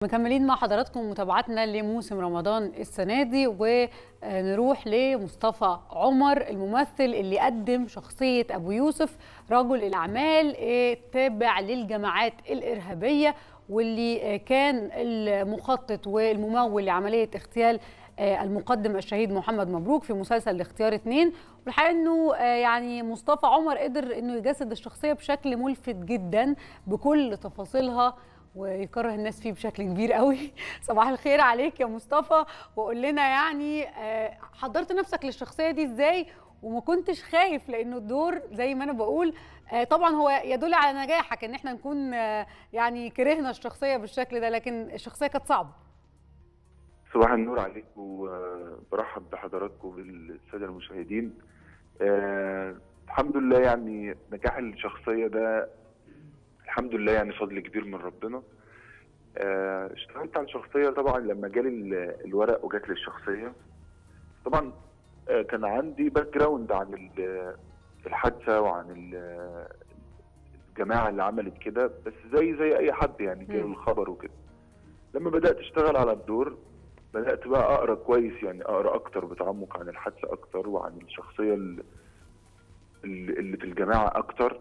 مكملين مع حضراتكم متابعتنا لموسم رمضان السنة دي ونروح لمصطفى عمر الممثل اللي قدم شخصية أبو يوسف رجل الأعمال تابع للجماعات الإرهابية واللي كان المخطط والممول لعملية اغتيال المقدم الشهيد محمد مبروك في مسلسل الاختيار اتنين والحقيقه انه يعني مصطفى عمر قدر انه يجسد الشخصيه بشكل ملفت جدا بكل تفاصيلها ويكره الناس فيه بشكل كبير قوي صباح الخير عليك يا مصطفى وقول لنا يعني حضرت نفسك للشخصيه دي ازاي وما كنتش خايف لانه الدور زي ما انا بقول طبعا هو يدل على نجاحك ان احنا نكون يعني كرهنا الشخصيه بالشكل ده لكن الشخصيه كانت صعبه صباح النور عليكم وبرحب بحضراتكم بالساده المشاهدين أه الحمد لله يعني نجاح الشخصيه ده الحمد لله يعني فضل كبير من ربنا أه اشتغلت على الشخصيه طبعا لما جالي الورق وجات لي الشخصيه طبعا أه كان عندي باك جراوند عن الحادثه وعن الجماعه اللي عملت كده بس زي زي اي حد يعني جاله الخبر وكده لما بدات اشتغل على الدور بدات بقى اقرا كويس يعني اقرا اكتر بتعمق عن الحادثه اكتر وعن الشخصيه اللي, اللي في الجماعه اكتر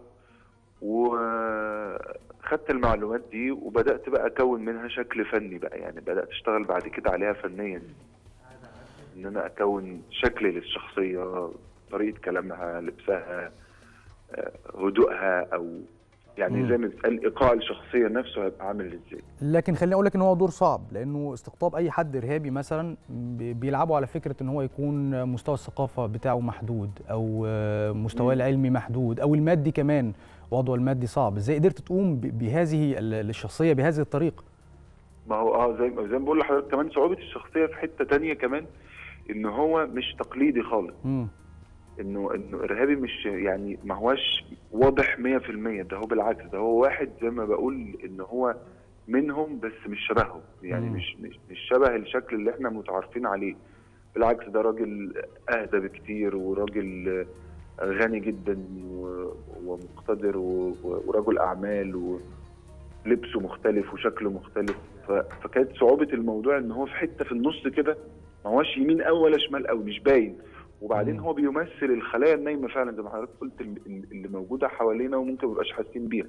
وخدت المعلومات دي وبدات بقى اكون منها شكل فني بقى يعني بدات اشتغل بعد كده عليها فنيا ان انا اكون شكل للشخصيه طريقه كلامها لبسها هدوءها او يعني زي ما بتقال ايقاع الشخصيه نفسه هيبقى عامل ازاي لكن خليني اقول لك ان هو دور صعب لانه استقطاب اي حد ارهابي مثلا بيلعبوا على فكره ان هو يكون مستوى الثقافه بتاعه محدود او مستواه العلمي محدود او المادي كمان وضعه المادي صعب ازاي قدرت تقوم بهذه الشخصيه بهذه الطريقه ما هو اه زي زي ما بقول لحضرتك كمان صعوبه الشخصيه في حته تانية كمان ان هو مش تقليدي خالص م. انه انه ارهابي مش يعني ما هوش واضح 100% ده هو بالعكس ده هو واحد زي ما بقول ان هو منهم بس مش شبههم يعني مم. مش مش مش شبه الشكل اللي احنا متعارفين عليه بالعكس ده راجل اهدى بكتير وراجل غني جدا ومقتدر ورجل اعمال ولبسه مختلف وشكله مختلف فكانت صعوبه الموضوع ان هو في حته في النص كده ما هوش يمين قوي ولا شمال قوي مش باين وبعدين هو بيمثل الخلايا النايمه فعلا زي ما حضرتك قلت اللي موجوده حوالينا وممكن ما نبقاش حاسين بيها.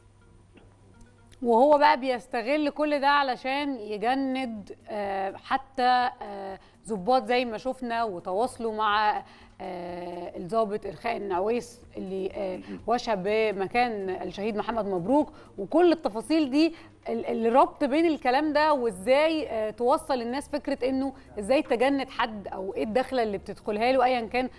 وهو بقى بيستغل كل ده علشان يجند حتى ظباط زي ما شفنا وتواصلوا مع الضابط ارخاء النعويس اللي وشى بمكان الشهيد محمد مبروك وكل التفاصيل دي الربط بين الكلام ده وازاي توصل الناس فكره انه ازاي تجند حد او ايه الدخله اللي بتدخلها له ايا كان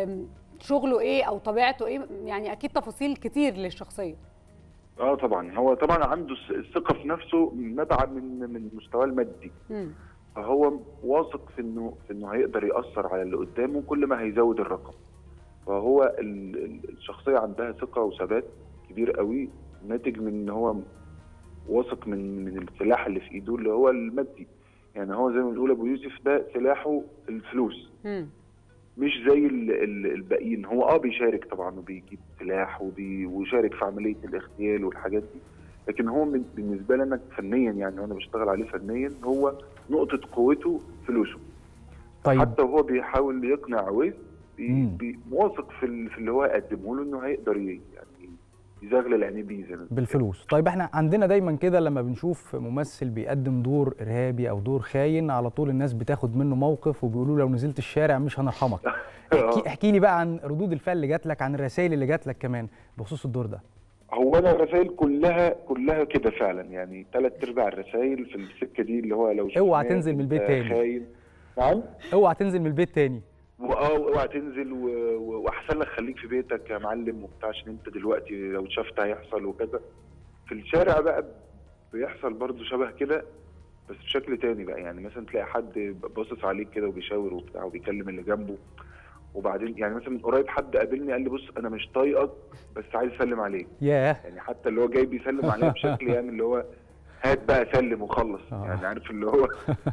شغله ايه او طبيعته ايه يعني اكيد تفاصيل كتير للشخصيه اه طبعا هو طبعا عنده الثقه في نفسه نابعه من من مستواه المادي م. فهو واثق في انه في انه هيقدر ياثر على اللي قدامه كل ما هيزود الرقم فهو الشخصيه عندها ثقه وثبات كبير قوي ناتج من ان هو واثق من من السلاح اللي في ايده اللي هو المادي يعني هو زي ما بنقول ابو يوسف ده سلاحه الفلوس م. مش زي الباقيين هو اه بيشارك طبعا وبيجيب سلاح وبي ويشارك في عمليه الاغتيال والحاجات دي لكن هو بالنسبه لي انا فنيا يعني وانا بشتغل عليه فنيا هو نقطه قوته فلوسه طيب حتى وهو بيحاول يقنع عويس بي واثق في, في اللي هو قدمه له انه هيقدر يعني يزغلل عينيه بيه زي ما بالفلوس طيب احنا عندنا دايما كده لما بنشوف ممثل بيقدم دور ارهابي او دور خاين على طول الناس بتاخد منه موقف وبيقولوا لو نزلت الشارع مش هنرحمك احكي, احكي لي بقى عن ردود الفعل اللي جات لك عن الرسائل اللي جات لك كمان بخصوص الدور ده هو انا الرسائل كلها كلها كده فعلا يعني ثلاث ارباع الرسائل في السكه دي اللي هو لو اوعى تنزل من البيت تاني خاين نعم اوعى تنزل من البيت تاني اه اوعى تنزل واحسن لك خليك في بيتك يا معلم وبتاع عشان انت دلوقتي لو اتشافت هيحصل وكذا في الشارع بقى بيحصل برضه شبه كده بس بشكل تاني بقى يعني مثلا تلاقي حد باصص عليك كده وبيشاور وبتاع وبيكلم اللي جنبه وبعدين يعني مثلا من قريب حد قابلني قال لي بص انا مش طايقك بس عايز اسلم عليك ياه يعني حتى اللي هو جاي بيسلم عليا بشكل يعني اللي هو هات بقى سلم وخلص يعني عارف اللي هو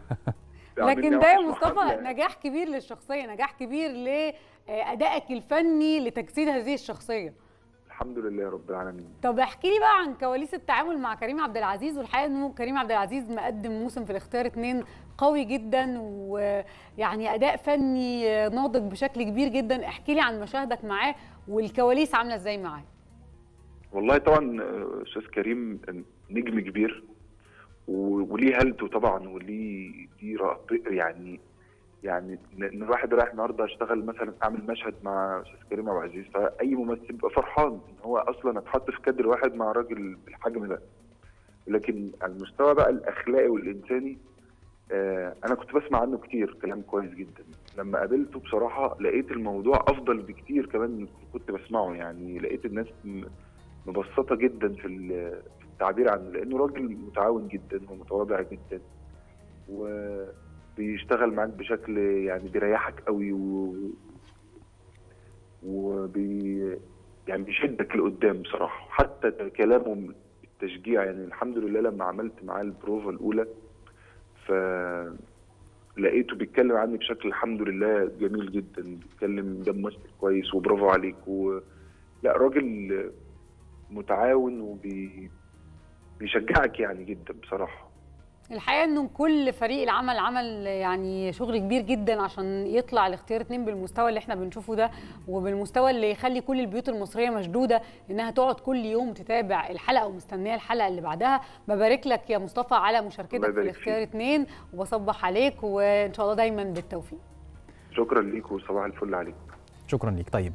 لكن ده يا مصطفى نجاح كبير للشخصيه نجاح كبير لادائك الفني لتجسيد هذه الشخصيه الحمد لله رب العالمين طب احكي لي بقى عن كواليس التعامل مع كريم عبد العزيز والحقيقه انه كريم عبد العزيز مقدم موسم في الاختيار اتنين قوي جدا ويعني اداء فني ناضج بشكل كبير جدا احكي لي عن مشاهدك معاه والكواليس عامله ازاي معاه والله طبعا آه، استاذ كريم نجم كبير و- وليه هلته طبعا وليه ليه رأ- يعني يعني ان الواحد رايح النهارده اشتغل مثلا اعمل مشهد مع استاذ كريم عبد العزيز فاي ممثل بيبقى فرحان ان هو اصلا اتحط في كادر واحد مع راجل بالحجم ده لكن على المستوى بقى الاخلاقي والانساني آه انا كنت بسمع عنه كتير كلام كويس جدا لما قابلته بصراحه لقيت الموضوع افضل بكتير كمان من اللي كنت بسمعه يعني لقيت الناس م- مبسطه جدا في ال- في التعبير عنه لانه راجل متعاون جدا ومتواضع جدا وبيشتغل معاك بشكل يعني بيريحك قوي و وبي يعني بيشدك لقدام بصراحه حتى كلامه التشجيع يعني الحمد لله لما عملت معاه البروفا الاولى ف لقيته بيتكلم عني بشكل الحمد لله جميل جدا بيتكلم ده ممثل كويس وبرافو عليك و... لا راجل متعاون وبي بيشجعك يعني جدا بصراحه الحقيقه انه كل فريق العمل عمل يعني شغل كبير جدا عشان يطلع الاختيار اتنين بالمستوى اللي احنا بنشوفه ده وبالمستوى اللي يخلي كل البيوت المصريه مشدوده انها تقعد كل يوم تتابع الحلقه ومستنيه الحلقه اللي بعدها ببارك لك يا مصطفى على الله مشاركتك في يبارك الاختيار فيك. اتنين وبصبح عليك وان شاء الله دايما بالتوفيق شكرا ليك وصباح الفل عليك شكرا ليك طيب